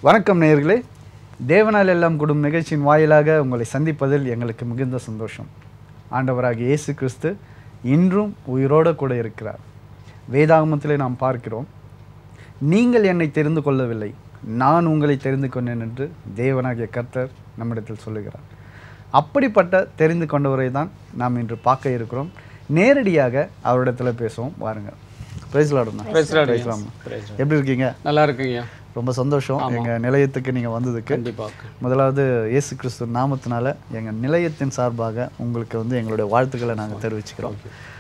வணக்கம் நேயர்களே தேவனால் எல்லாம் குடும் நிகழ்ச்சியின் வாயிலாக உங்களை சந்திப்பதில் எங்களுக்கு மிகுந்த சந்தோஷம் ஆண்டவராகிய இயேசு கிறிஸ்து இன்றும் உயிரோடு கூட இருக்கிறார் வேதாகமத்திலே நாம் பார்க்கிறோம் நீங்கள் என்னை தெரிந்து கொள்ளவில்லை நான் உங்களை தெரிந்து கொண்டேன் என்று தேவனாகிய கர்த்தர் நம்மிடத்தில் சொல்லுகிறார் அப்படிப்பட்ட தெரிந்து கொண்டவரை தான் நாம் இன்று பார்க்க இருக்கிறோம் நேரடியாக அவரிடத்துல பேசுவோம் வாருங்கள் பிரைஸ்லாடுண்ணா Praise the Lord, yes. பிரைஸ்லாம்ண்ணா Praise the Lord. எப்படி இருக்கீங்க நல்லா இருக்குங்க ரொம்ப சந்தோஷம் எங்க நிலையத்துக்கு நீங்க வந்ததுக்கு கண்டிப்பாக முதலாவது இயேசு கிறிஸ்து நாமத்தினால எங்க நிலையத்தின் சார்பாக உங்களுக்கு வந்து எங்களுடைய வாழ்த்துக்களை நாங்க தெரிவிச்சுக்கிறோம்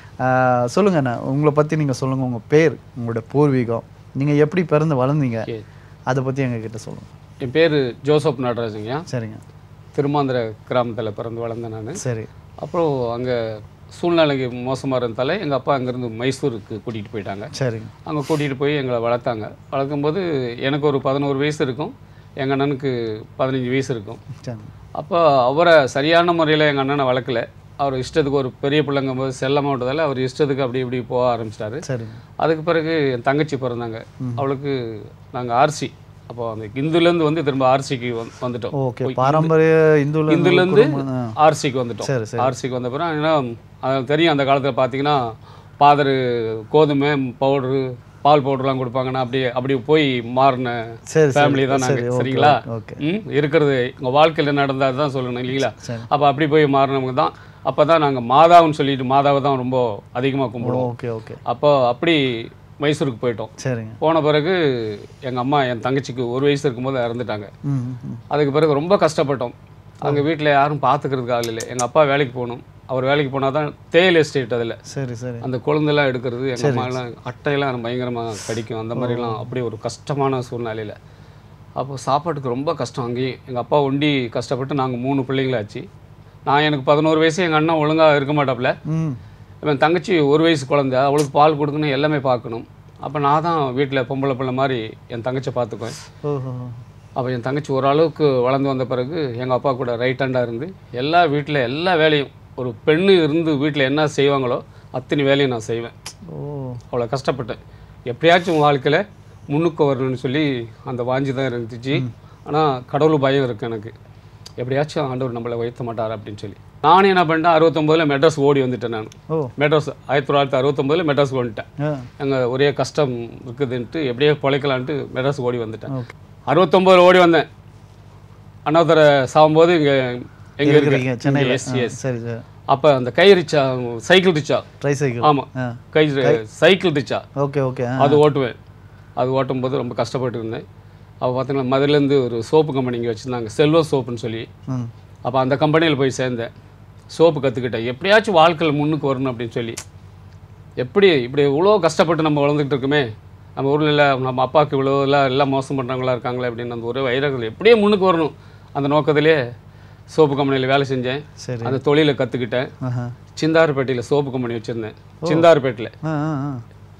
ஆஹ் சொல்லுங்க அண்ணா உங்களை பத்தி நீங்க சொல்லுங்க உங்க பேர் உங்களுடைய பூர்வீகம் நீங்க எப்படி பிறந்து வளர்ந்தீங்க ஓகே அதை பத்தி எங்க கிட்ட சொல்லுங்க என் பேர் ஜோசப் நடராஜுங்க சரிங்க திருமாந்திர கிராமத்தில் பிறந்து வளர்ந்தேன் நான் சரி அப்புறம் அங்கே சூழ்நிலைக்கு மோசமாக இருந்ததால எங்கள் அப்பா அங்கேருந்து மைசூருக்கு கூட்டிகிட்டு போயிட்டாங்க சரிங்க அங்கே கூட்டிகிட்டு போய் எங்களை வளர்த்தாங்க வளர்க்கும்போது எனக்கு ஒரு பதினோரு வயசு இருக்கும் எங்கள் அண்ணனுக்கு பதினஞ்சு வயசு இருக்கும் சரி அப்போ அவரை சரியான முறையில் எங்கள் அண்ணனை வளர்க்கல அவர் இஷ்டத்துக்கு ஒரு பெரிய பிள்ளைங்கும் போது செல்லமாக விட்டதால அவர் இஷ்டத்துக்கு அப்படி இப்படி போக ஆரம்பிச்சிட்டாரு சரிங்க அதுக்கு பிறகு என் தங்கச்சி பிறந்தாங்க அவளுக்கு நாங்கள் ஆர்சி அப்போ அந்த இந்துலேருந்து வந்து திரும்ப ஆர்சிக்கு வந்துட்டோம் ஓகே பாரம்பரிய இந்துல இந்துலேருந்து குடும்பம், ஆ. ஆர்சிக்கு வந்துட்டோம் சரி சரி ஆர்சிக்கு வந்த பிறகு ஏன்னா அது தெரியும் அந்த காலத்தில் பார்த்தீங்கன்னா பாதரு கோதுமை பவுடரு பால் பவுடர்லாம் கொடுப்பாங்கன்னா அப்படியே அப்படி போய் மாறின சரி ஃபேமிலி தான் சரி நாங்கள் ஓகே சரிங்களா ஓகே ம் இருக்கிறது உங்கள் வாழ்க்கையில் நடந்தது தான் சொல்லணும் இல்லைங்களா சரி அப்போ அப்படி போய் மாறினவங்க தான் அப்போ தான் நாங்கள் மாதாவுன்னு சொல்லிட்டு மாதாவை தான் ரொம்ப அதிகமாக கும்பிடுவோம் ஓகே ஓகே அப்போ அப்படி மைசூருக்கு போயிட்டோம் சரிங்க போன பிறகு எங்கள் அம்மா என் தங்கச்சிக்கு ஒரு வயசு இருக்கும்போது இறந்துட்டாங்க ம் ம், ம் அதுக்கு பிறகு ரொம்ப கஷ்டப்பட்டோம் அங்கே வீட்டில் யாரும் பார்த்துக்கிறதுக்கு ஆள் இல்லை எங்கள் அப்பா வேலைக்கு போகணும் அவர் வேலைக்கு போனால் தான் தேயிலை எஸ்டேட் அதில் சரி சரி அந்த கொழுந்தெல்லாம் எடுக்கிறது எங்கள் அம்மாலாம் அட்டையெல்லாம் பயங்கரமாக கடிக்கும் அந்த மாதிரிலாம் அப்படி ஒரு கஷ்டமான சூழ்நிலையில் அப்போ சாப்பாட்டுக்கு ரொம்ப கஷ்டம் அங்கேயும் எங்கள் அப்பா ஒண்டி கஷ்டப்பட்டு நாங்கள் மூணு பிள்ளைங்களாச்சு நான் எனக்கு பதினோரு வயசு எங்கள் அண்ணன் ஒழுங்காக இருக்க மாட்டாப்புல ம் என் தங்கச்சி ஒரு வயசு குழந்தை அவளுக்கு பால் கொடுக்கணும் எல்லாமே பார்க்கணும் அப்போ நான் தான் வீட்டில் பொம்பளை பிள்ளை மாதிரி என் தங்கச்சியை பார்த்துக்குவேன் ஓஹோ அப்போ என் தங்கச்சி ஓரளவுக்கு வளர்ந்து வந்த பிறகு எங்கள் அப்பா கூட ரைட் ஹேண்டாக இருந்து எல்லா வீட்டில் எல்லா வேலையும் ஒரு பெண்ணு இருந்து வீட்டில் என்ன செய்வாங்களோ அத்தனை வேலையும் நான் செய்வேன் ஓ அவ்வளோ கஷ்டப்பட்டேன் எப்படியாச்சும் உன் வாழ்க்கையில் முன்னுக்கு வரணும்னு சொல்லி அந்த வாஞ்சி தான் இருந்துச்சு ஆனால் கடவுள் பயம் இருக்குது எனக்கு எப்படியாச்சும் ஆண்டவர் நம்மளை உயர்த்த மாட்டார் அப்படின்னு சொல்லி நானே என்ன பண்ணிட்டேன் அறுபத்தொம்போதில் மெட்ராஸ் ஓடி வந்துட்டேன் நான் ஓ மெட்ராஸ் ஆயிரத்தி தொள்ளாயிரத்தி அறுபத்தொம்போதில் மெட்ராஸ் வந்துட்டேன் ஆ அங்கே ஒரே கஷ்டம் இருக்குதுன்ட்டு எப்படியோ பிழைக்கலான்ட்டு மெட்ராஸ் ஓடி வந்துட்டேன் ஓகே அறுபத்தொம்போதில் ஓடி வந்தேன் அண்ணாத்தரை சாகும்போது இங்கே எங்கே இருக்கிறீங்க இருக்கு சென்னையில் எஸ் எஸ் சரி சரி அப்போ அந்த கை rickshaw cycle rickshaw tricycle ஆமாம் ஆ கை சைக்கிள் ரிச்சா ஓகே ஓகே ஆ அது ஓட்டுவேன் அது ஓட்டும்போது ரொம்ப கஷ்டப்பட்டு இருந்தேன் அப்போ பார்த்தீங்கன்னா மதுரையிலேருந்து ஒரு சோப்பு கம்பெனி இங்கே வச்சுருந்தாங்க செல்வ சோப்புன்னு சொல்லி ம் அப்போ அந்த கம்பெனியில் போய் சேர்ந்தேன் சோப்பு கற்றுக்கிட்டேன் எப்படியாச்சும் வாழ்க்கையில் முன்னுக்கு வரணும் அப்படின்னு சொல்லி எப்படி இப்படி இவ்வளோ கஷ்டப்பட்டு நம்ம வளர்ந்துட்டு இருக்குமே நம்ம ஊரில் இல்லை நம்ம அப்பாவுக்கு இவ்வளோ எல்லாம் எல்லாம் மோசம் பண்ணுறவங்களா இருக்காங்களே அப்படின்னு அந்த ஒரே வைரங்கள் எப்படியே முன்னுக்கு வரணும் அந்த நோக்கத்திலே சோப்பு கம்பெனியில் வேலை செஞ்சேன் சரி அந்த தொழிலை கற்றுக்கிட்டேன் ஆஹா சிந்தாறுப்பேட்டையில் சோப்பு கம்பெனி வச்சுருந்தேன் சிந்தாறுப்பேட்டில் ஆ ஆ ஆ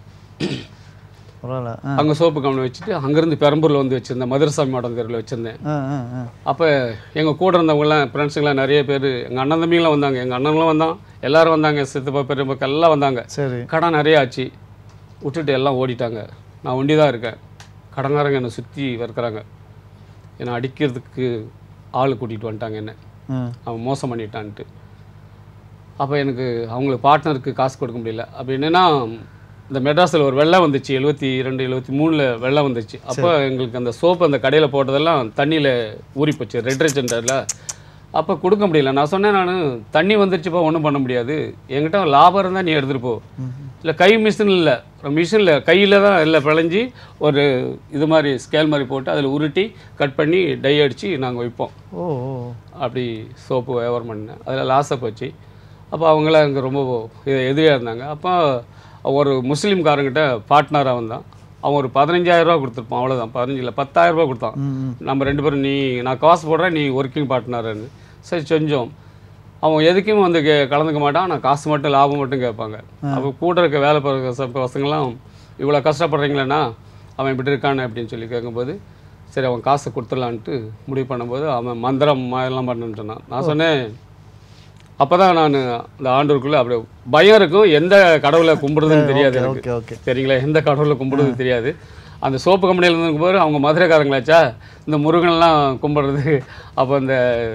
பரவாயில்ல ஆ அங்கே சோப்பு கம்பெனி வச்சுட்டு அங்கேருந்து பெரம்பூரில் வந்து வச்சுருந்தேன் மதுரசாமி மாடம் தெருவில் வச்சுருந்தேன் ஆ ஆ ஆ அப்போ எங்கள் கூட இருந்தவங்கலாம் ஃப்ரெண்ட்ஸுங்களாம் நிறைய பேர் எங்கள் அண்ணன் தம்பிங்களாம் வந்தாங்க எங்கள் அண்ணன்லாம் வந்தான் எல்லாரும் வந்தாங்க சித்தப்பா பெரியப்பா எல்லாம் வந்தாங்க சரி கடன் நிறைய ஆச்சு விட்டுட்டு எல்லாம் ஓடிட்டாங்க நான் ஒண்டி தான் இருக்கேன் கடங்காரங்க என்னை சுற்றி இருக்கிறாங்க என்னை அடிக்கிறதுக்கு ஆள் கூட்டிகிட்டு வந்துட்டாங்க என்ன ம் அவன் மோசம் பண்ணிட்டான்ட்டு அப்போ எனக்கு அவங்களுக்கு பார்ட்னருக்கு காசு கொடுக்க முடியல அப்போ என்னென்னா இந்த மெட்ராஸில் ஒரு வெள்ளம் வந்துச்சு எழுபத்தி ரெண்டு எழுபத்தி மூணில் வெள்ளம் வந்துச்சு அப்போ எங்களுக்கு அந்த சோப்பு அந்த கடையில் போட்டதெல்லாம் தண்ணியில் ஊறி போச்சு ரெட்ரேஜென்டரில் அப்போ கொடுக்க முடியல நான் சொன்னேன் நான் தண்ணி வந்துருச்சுப்பா ஒன்றும் பண்ண முடியாது என்கிட்ட லாபம் இருந்தால் நீ எடுத்துகிட்டு போ இல்லை கை மிஷின் இல்லை மிஷினில் கையில் தான் இல்லை பிழைஞ்சி ஒரு இது மாதிரி ஸ்கேல் மாதிரி போட்டு அதில் உருட்டி கட் பண்ணி டை அடித்து நாங்கள் வைப்போம் ஓ ஓ அப்படி சோப்பு வியாபாரம் பண்ணேன் அதில் லாஸாக போச்சு அப்போ அவங்களாம் எனக்கு ரொம்ப எ- எதிரியாக இருந்தாங்க அப்போ ஒரு முஸ்லீம்காரங்கிட்ட பார்ட்னராக வந்தான் அவன் ஒரு பதினஞ்சாயிரரூவா கொடுத்துருப்பான் அவ்வளோதான் பதினஞ்சு இல்லை பத்தாயிரரூபா கொடுத்தான் ம் ம் நம்ம ரெண்டு பேரும் நீ நான் காசு போடுறேன் நீ ஒர்க்கிங் பார்ட்னர்னு சரி செஞ்சோம் அவன் எதுக்கும் வந்து கே கலந்துக்க மாட்டான் நான் காசு மட்டும் லாபம் மட்டும் கேட்பாங்க அப்போ கூட இருக்க வேலை பார்க்குற ச- பசங்களாம் இவ்வளோ கஷ்டப்படுறீங்களேண்ணா அவன் இப்படி இருக்கானே அப்படின்னு சொல்லி கேட்கும்போது சரி அவன் காசை கொடுத்துடலான்ட்டு முடிவு பண்ணும்போது அவன் மந்திரம் மாதிரிலாம் பண்ணுன்ட்டு நான் சொன்னேன் அப்போ தான் நான் அந்த ஆண்டவருக்குள்ளே அப்படி பயம் இருக்கும் எந்த கடவுளை கும்பிடுறதுன்னு தெரியாது எனக்கு ஓகே ஓகே சரிங்களா எந்த கடவுளை கும்பிடுறது தெரியாது அந்த சோப்பு கம்பெனியில் இருந்திருக்கும்போது அவங்க மதுரைக்காரங்களாச்சா இந்த முருகன்லாம் கும்பிட்றது அப்போ அந்த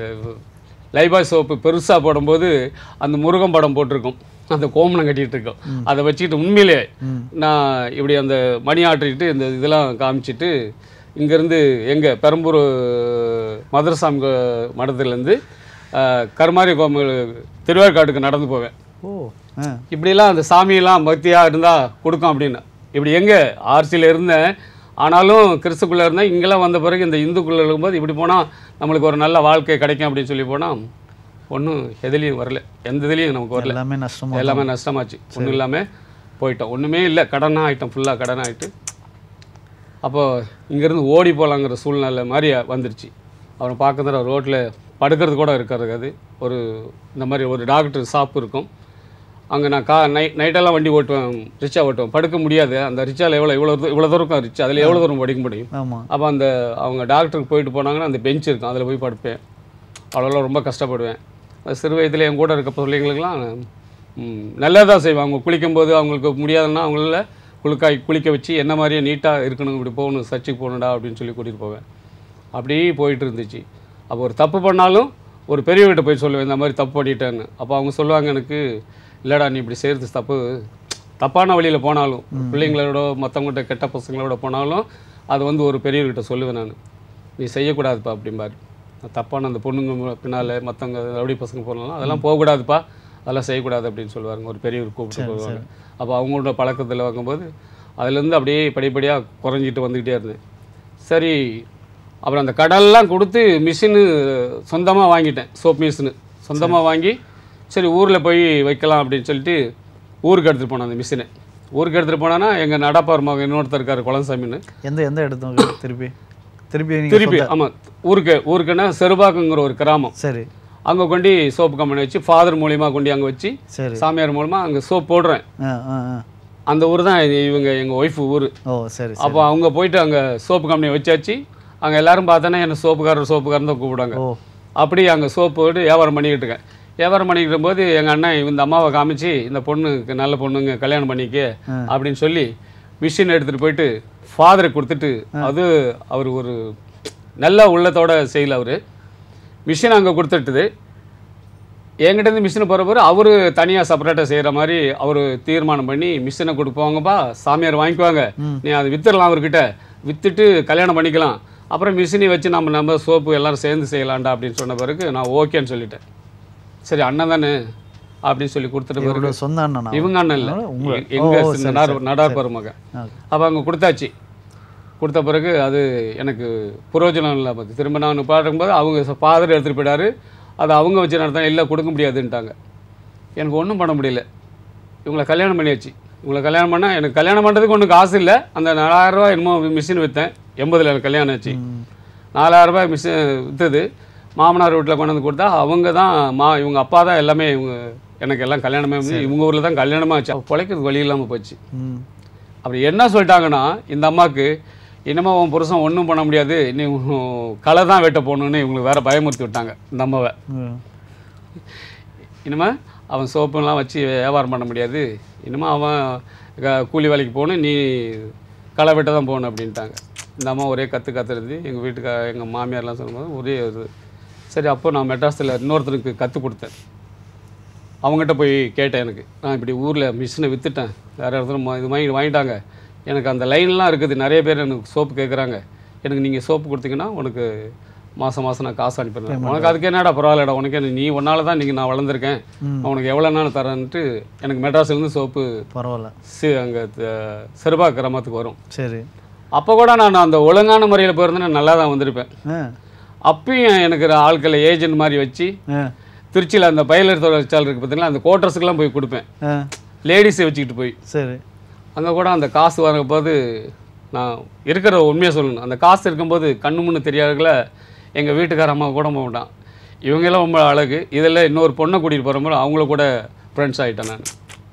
லைபாய் சோப்பு பெருசாக போடும்போது அந்த முருகன் படம் போட்டிருக்கும் அந்த கோமணம் கட்டிகிட்டு இருக்கோம் அதை வச்சுக்கிட்டு உண்மையிலே நான் இப்படி அந்த மணி ஆட்டிக்கிட்டு இந்த இதெல்லாம் காமிச்சிட்டு இங்கேருந்து எங்கே பெரம்பூர் மதுரசாமி கோ- மடத்துலேருந்து கருமாரி கோமல் திருவேற்காட்டுக்கு நடந்து போவேன் ஓ ஆ இப்படிலாம் அந்த சாமியெல்லாம் பக்தியாக இருந்தால் கொடுக்கும் அப்படின்னு இப்படி எங்கே ஆர்சியில் இருந்தேன் ஆனாலும் கிறிஸ்துக்குள்ளே இருந்தேன் இங்கெல்லாம் வந்த பிறகு இந்த இந்துக்குள்ளே இருக்கும்போது இப்படி போனால் நம்மளுக்கு ஒரு நல்ல வாழ்க்கை கிடைக்கும் அப்படின்னு சொல்லி போனால் ஒன்றும் எதுலேயும் வரல எந்த இதுலேயும் நமக்கு வரல எல்லாமே நஷ்டமா எல்லாமே நஷ்டமாச்சு ஒன்றும் இல்லாமல் போயிட்டோம் ஒன்றுமே இல்லை கடனாக ஆகிட்டோம் ஃபுல்லாக கடன் ஆகிட்டு அப்போ இங்கேருந்து ஓடி போகலாங்கிற சூழ்நிலை மாதிரி வந்துருச்சு அவனை பார்க்குற ரோட்டில் படுக்கிறது கூட இருக்காது ஒரு இந்த மாதிரி ஒரு டாக்டர் ஷாப் இருக்கும் அங்கே நான் கா நைட் நைட்டெல்லாம் வண்டி ஓட்டுவேன் ரிக்ஷா ஓட்டுவேன் படுக்க முடியாது அந்த ரிக்ஷாவில் எவ்வளோ இவ்வளோ தூரம் இவ்வளோ தூரம் இருக்கும் ரிக்ஷா அதில் எவ்வளோ தூரம் படிக்க முடியும் ஆமா அப்போ அந்த அவங்க டாக்டருக்கு போயிட்டு போனாங்கன்னா அந்த பெஞ்ச் இருக்கும் அதில் போய் படுப்பேன் அவ்வளோ ரொம்ப கஷ்டப்படுவேன் அது சிறு வயதில் என் கூட இருக்க பிள்ளைங்களுக்கெல்லாம் நல்லதாக செய்வேன் அவங்க குளிக்கும்போது அவங்களுக்கு முடியாதுன்னா அவங்கள குளிக்காய் குளிக்க வச்சு என்ன மாதிரியே நீட்டாக இருக்கணும் இப்படி போகணும் சர்ச்சுக்கு போகணும்டா அப்படின்னு சொல்லி கூட்டிகிட்டு போவேன் அப்படியே போயிட்டு இருந்துச்சு அப்போ ஒரு தப்பு பண்ணாலும் ஒரு பெரியவங்கிட்ட போய் சொல்லுவேன் இந்த மாதிரி தப்பு பண்ணிட்டேன்னு அப்போ அவங்க சொல்லுவாங்க எனக்கு இல்லைடா நீ இப்படி செய்கிறது தப்பு தப்பான வழியில் போனாலும் பிள்ளைங்களோட மற்றவங்கள்ட்ட கெட்ட பசங்களோட போனாலும் அது வந்து ஒரு பெரியவர்கிட்ட சொல்லுவேன் நான் நீ செய்யக்கூடாதுப்பா அப்படிம்பாரு நான் தப்பான அந்த பொண்ணுங்க பின்னால் மற்றவங்க ரவுடி பசங்க போனாலும் அதெல்லாம் போகக்கூடாதுப்பா அதெல்லாம் செய்யக்கூடாது அப்படின்னு சொல்லுவாங்க ஒரு பெரியவர் கூப்பிட்டு போவாங்க அப்போ அவங்களோட பழக்கத்தில் வாங்கும்போது அதுலேருந்து அப்படியே படிப்படியாக குறைஞ்சிட்டு வந்துக்கிட்டே இருந்தேன் சரி அப்புறம் அந்த கடல்லாம் கொடுத்து மிஷினு சொந்தமாக வாங்கிட்டேன் சோப் மிஷினு சொந்தமாக வாங்கி சரி ஊரில் போய் வைக்கலாம் அப்படின்னு சொல்லிட்டு ஊருக்கு எடுத்துகிட்டு போனேன் அந்த மிஷினை ஊருக்கு எடுத்துகிட்டு போனேன்னா எங்கள் நடப்பார் மகன் இன்னொருத்தர் இருக்கார் குளசாமின்னு எந்த எந்த இடத்துக்கு திருப்பி திருப்பி நீங்க திருப்பி ஆமாம் ஊருக்கு ஊருக்குன்னா செருபாக்குங்கிற ஒரு கிராமம் சரி அங்கே கொண்டு சோப்பு கம்பெனி வச்சு ஃபாதர் மூலியமாக கொண்டு அங்கே வச்சு சரி சாமியார் மூலமாக அங்கே சோப் போடுறேன் ஆ ஆ ஆ அந்த ஊர் தான் இவங்க எங்கள் ஒய்ஃபு ஊர் ஓ சரி சரி அப்போ அவங்க போயிட்டு அங்கே சோப்பு கம்பெனி வச்சாச்சு அங்கே எல்லாரும் பார்த்தோன்னா என்ன சோப்புக்காரர் சோப்புக்காரன் தான் கூப்பிடுவாங்க ஓ அப்படி அங்கே சோப்பு போட்டு வியாபாரம் பண்ணிக்கிட்டு இருக்கேன் வியாபாரம் பண்ணிக்கிட்டு போது எங்கள் அண்ணன் இந்த அம்மாவை காமிச்சு இந்த பொண்ணுக்கு நல்ல பொண்ணுங்க கல்யாணம் பண்ணிக்க அப்படின்னு சொல்லி மிஷின் எடுத்துகிட்டு போயிட்டு ஃபாதருக்கு கொடுத்துட்டு அது அவர் ஒரு நல்ல உள்ளத்தோட செய்யல அவர் மிஷின் அங்கே கொடுத்துட்டுது என்கிட்ட இருந்து மிஷினை போகிற பிறகு அவர் தனியாக செப்பரேட்டாக செய்கிற மாதிரி அவர் தீர்மானம் பண்ணி மிஷினை கொடுப்பாங்கப்பா சாமியார் வாங்கிக்குவாங்க நீ அதை வித்துடலாம் அவர்கிட்ட வித்துட்டு கல்யாணம் பண்ணிக்கலாம் அப்புறம் மிஷினை வச்சு நம்ம நம்ம சோப்பு எல்லாரும் சேர்ந்து செய்யலாம்டா அப்படின்னு சொன்ன பிறகு நான் ஓகேன்னு சொல்லிட்டேன் சரி அண்ணன் தானே அப்படின்னு சொல்லி கொடுத்துட்ட பிறகு இவரோட சொந்த அண்ணனா இவங்க அண்ணன் இல்லை உங்க- எங்க ஓ, சின்ன நடார் நடார்பர் மகன் ஆ. அப்போ அங்கே கொடுத்தாச்சு கொடுத்த பிறகு அது எனக்கு புரோஜனம் இல்லை பார்த்து திரும்ப நான் பாடும்போது அவங்க ஃபாதர் எடுத்துகிட்டு போயிட்டாரு அதை அவங்க வச்சு நடத்தாங்க இல்லை கொடுக்க முடியாதுன்ட்டாங்க எனக்கு ஒன்றும் பண்ண முடியல இவங்களை கல்யாணம் பண்ணியாச்சு இவங்களை கல்யாணம் பண்ணால் எனக்கு கல்யாணம் பண்ணுறதுக்கு ஒன்றும் காசு இல்லை அந்த நாலாயிரரூவா என்னமோ மிஷின் விற்றேன் எண்பதில் எனக்கு கல்யாணம் ஆச்சு நாலாயிரரூபா மிஷின் விற்றுது மாமனார் வீட்டில் கொண்டு வந்து கொடுத்தா அவங்க தான் மா இவங்க அப்பா தான் எல்லாமே இவங்க எனக்கு எல்லாம் கல்யாணமே வந்து இவங்க ஊரில் தான் கல்யாணமாக ஆச்சு அப்போ பிழைக்கிறதுக்கு வழி இல்லாமல் போச்சு ம் அப்படி என்ன சொல்லிட்டாங்கன்னா இந்த அம்மாவுக்கு இனிமே உன் புருஷன் ஒன்றும் பண்ண முடியாது நீ உன் களை தான் வெட்ட போகணுன்னு இவங்களுக்கு வேற பயமுறுத்தி விட்டாங்க இந்த அம்மாவை ம். இனிமே அவன் சோப்புலாம் வச்சு வியாபாரம் பண்ண முடியாது இனிமே அவன் க- கூலி வேலைக்கு போகணும் நீ களை வெட்ட தான் போகணும் அப்படின்ட்டாங்க இந்த அம்மா ஒரே கற்று கத்துறது எங்கள் வீட்டுக்கா எங்கள் மாமியார்லாம் சொல்லும்போது ஒரே இது சரி அப்போ நான் மெட்ராஸில் இன்னொருத்தருக்கு கற்றுக் கொடுத்தேன் அவங்ககிட்ட போய் கேட்டேன் எனக்கு நான் இப்படி ஊரில் மிஷினை விற்றுட்டேன் வேறு இடத்துல ம- இது வாங்கி வாங்கிட்டாங்க எனக்கு அந்த லைன்லாம் இருக்குது நிறைய பேர் எனக்கு சோப்பு கேட்குறாங்க எனக்கு நீங்கள் சோப்பு கொடுத்தீங்கன்னா உனக்கு மாதம் மாதம் நான் காசு அனுப்பிடுறேன் உனக்கு அதுக்கு என்னடா பரவாயில்லடா உனக்கு என்ன- நீ ஒன்னால தான் நீங்கள் நான் வளர்ந்துருக்கேன் நான் உனக்கு எவ்வளோனாலும் தரேன்ட்டு எனக்கு மெட்ராஸ்லேருந்து சோப்பு பரவாயில்ல சி அங்கே செருபா கிராமத்துக்கு வரும் சரி அப்போ கூட நான் அந்த ஒழுங்கான முறையில் போயிருந்தேன்னா நல்லா தான் வந்திருப்பேன் ஆ அப்பயும் எனக்கு ஆட்களை ஏஜென்ட் மாதிரி வச்சு ஆ திருச்சியில் அந்த பயிலர் தொழிற்சாலை இருக்குது பார்த்தீங்களா அந்த கோட்டர்ஸுக்கெல்லாம் போய் கொடுப்பேன் ஆ லேடிஸை வச்சுக்கிட்டு போய் சரி அங்கே கூட அந்த காசு வரும்போது நான் இருக்கிற உண்மையை சொல்லணும் அந்த காசு இருக்கும்போது கண்ணு முன்னு தெரியாதவங்கள எங்கள் வீட்டுக்கார அம்மா கூட போக மாட்டான் இவங்கெல்லாம் ரொம்ப அழகு இதில் இன்னொரு பொண்ணை கூட்டிகிட்டு போகிறப்போ அவங்கள கூட ஃப்ரெண்ட்ஸ் ஆகிட்டேன் நான்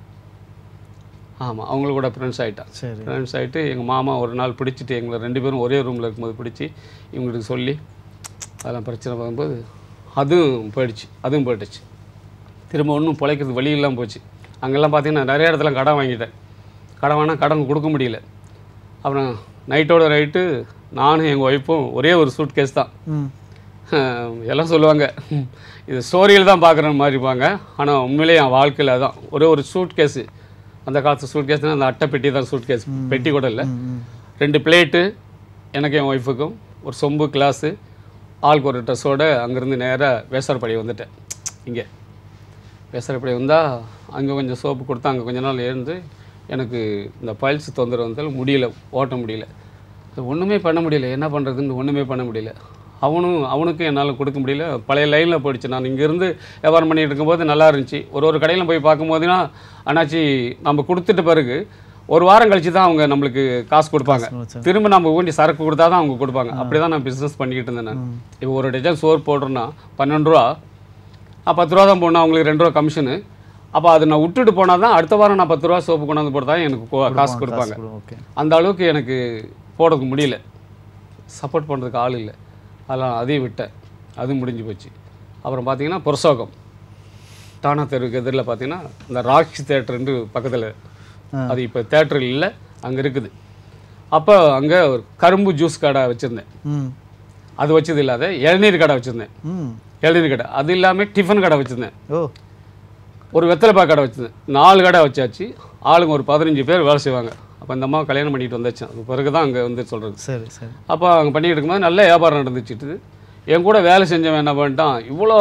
ஆமாம் அவங்கள கூட ஃப்ரெண்ட்ஸ் ஆகிட்டேன் சரி ஃப்ரெண்ட்ஸ் ஆகிட்டு எங்கள் மாமா ஒரு நாள் பிடிச்சிட்டு எங்களை ரெண்டு பேரும் ஒரே ரூமில் இருக்கும்போது பிடிச்சி இவங்களுக்கு சொல்லி அதெல்லாம் பிரச்சனை வரும்போது அதுவும் போயிடுச்சு அதுவும் போயிடுச்சு திரும்ப ஒன்றும் பிழைக்கிறது வழி இல்லாமல் போச்சு அங்கெல்லாம் பார்த்தீங்கன்னா நிறைய இடத்துல கடன் வாங்கிட்டேன் கடன் வாங்கினா கடன் கொடுக்க முடியல அப்புறம் நைட்டோட நைட்டு நானும் எங்கள் ஒய்ஃபும் ஒரே ஒரு சூட் கேஸ் தான் ம் அஹ் எல்லாம் சொல்லுவாங்க "ம், இது ஸ்டோரியில் தான் பார்க்குற மாதிரி இருப்பாங்க ஆனால் உண்மையிலேயே என் வாழ்க்கையில் தான் ஒரே ஒரு சூட் கேஸு அந்த காலத்து சூட் கேஸ்னால் அந்த அட்டை பெட்டி தான் சூட் கேஸ் பெட்டி கூட இல்லை ம், ம் ரெண்டு பிளேட்டு எனக்கு என் ஒய்ஃபுக்கும் ஒரு சொம்பு கிளாஸு ஆளுக்கு ஒரு ட்ரெஸ்ஸோடு அங்கேருந்து நேராக வேசார்படி வந்துட்டேன் இங்கே வேசார்படி வந்தால் அங்கே கொஞ்சம் சோப்பு கொடுத்து அங்கே கொஞ்ச நாள் இருந்து எனக்கு இந்த பல்ஸ் தொந்தரவு வந்தாலும் முடியல ஓட்ட முடியல இது ஒன்றுமே பண்ண முடியல என்ன பண்ணுறதுன்னு ஒன்றுமே பண்ண முடியல அவனும் அவனுக்கும் என்னால் கொடுக்க முடியல பழைய லைனில் போயிடுச்சு நான் இங்கேருந்து வியாபாரம் பண்ணிட்டு இருக்கும்போது நல்லா இருந்துச்சு ஒரு ஒரு கடையில் போய் பார்க்கும்போதுனா அண்ணாச்சி நம்ம கொடுத்துட்ட பிறகு ஒரு வாரம் கழிச்சு தான் அவங்க நம்மளுக்கு காசு கொடுப்பாங்க சரி. திரும்ப நம்ம ஊண்டி சரக்கு கொடுத்தா தான் அவங்க கொடுப்பாங்க அப்படி தான் நான் பிஸ்னஸ் பண்ணிக்கிட்டு இருந்தேன் நான் இப்போ ஒரு டஜன் சோறு போடுறேன்னா பன்னெண்டு ரூபா ஆ, பத்து ரூபா தான் போடணும் அவங்களுக்கு ரெண்டு ரூபா கமிஷனு அப்போ அதை நான் விட்டுட்டு போனால் தான் அடுத்த வாரம் நான் பத்து ரூபா சோப்பு கொண்டாந்து போட்டு தான் எனக்கு கோ- காசு கொடுப்பாங்க ஓகே அந்த அளவுக்கு எனக்கு போடுறதுக்கு முடியல சப்போர்ட் பண்ணுறதுக்கு ஆள் இல்லை அதெல்லாம் அதையும் விட்டேன் அதுவும் முடிஞ்சு போச்சு அப்புறம் பார்த்தீங்கன்னா புரசோகம் தானா தெருவுக்கு எதிரில் பார்த்தீங்கன்னா இந்த ராக்ஸ் தேட்டருன்னு பக்கத்தில் அது இப்போ தேட்டர் இல்லை அங்கே இருக்குது அப்போ அங்கே ஒரு கரும்பு ஜூஸ் கடை வச்சுருந்தேன் ம் அது வச்சது இல்லாத இளநீர் கடை வச்சுருந்தேன் ம் இளநீர் கடை அது இல்லாமல் டிஃபன் கடை வச்சுருந்தேன் ஓ ஒரு வெத்தலைப்பா கடை வச்சுருந்தேன் நாலு கடை வச்சாச்சு ஆளுங்க ஒரு பதினஞ்சு பேர் வேலை செய்வாங்க அப்போ இந்த அம்மா கல்யாணம் பண்ணிட்டு வந்தாச்சு அது பிறகு தான் அங்கே வந்து சொல்கிறது சரி சரி அப்போ அங்கே பண்ணிட்டு இருக்கும்போது நல்ல வியாபாரம் நடந்துச்சுட்டு என் கூட வேலை செஞ்சவன் என்ன பண்ணிட்டான் இவ்வளோ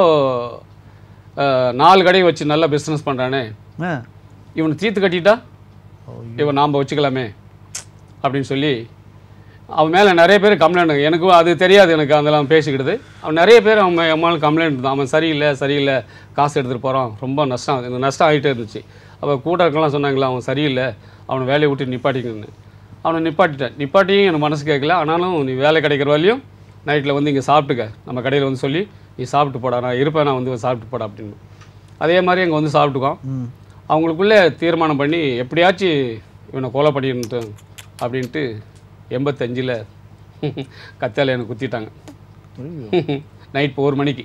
அஹ், நாலு கடையை வச்சு நல்லா பிஸ்னஸ் பண்ணுறானே ஆ இவனை தீர்த்து கட்டிட்டா ஓ, இவன் நாம் வச்சுக்கலாமே அப்படின்னு சொல்லி அவன் மேலே நிறைய பேர் கம்ப்ளைண்ட் எனக்கும் அது தெரியாது எனக்கு அதெல்லாம் பேசிக்கிட்டது அவன் நிறைய பேர் அவன் மே- என் மேலே கம்ப்ளைண்ட் தான் அவன் சரியில்லை சரியில்லை காசு எடுத்துகிட்டு போகிறான் ரொம்ப நஷ்டம் எனக்கு நஷ்டம் ஆகிட்டே இருந்துச்சு அப்போ கூட இருக்கலாம் சொன்னாங்களா அவன் சரியில்லை அவனை வேலையை விட்டு நிப்பாட்டிக்கணுன்னு அவனை நிப்பாட்டிட்டேன் நிப்பாட்டியும் எனக்கு மனசு கேட்கல ஆனாலும் நீ வேலை கிடைக்கிற வரையும் நைட்டில் வந்து இங்கே சாப்பிட்டுக்க நம்ம கடையில் வந்து சொல்லி நீ சாப்பிட்டு போடா நான் இருப்பேன் நான் வந்து சாப்பிட்டு போடா அப்படின்னு அதே மாதிரி அங்கே வந்து சாப்பிட்டுக்கோம் ம் அவங்களுக்குள்ளே தீர்மானம் பண்ணி எப்படியாச்சும் இவனை கொலை பண்ணிட்டு அப்படின்ட்டு எண்பத்தஞ்சில் கத்தால எனக்கு குத்திட்டாங்க ஐயோ நைட் ஒரு மணிக்கு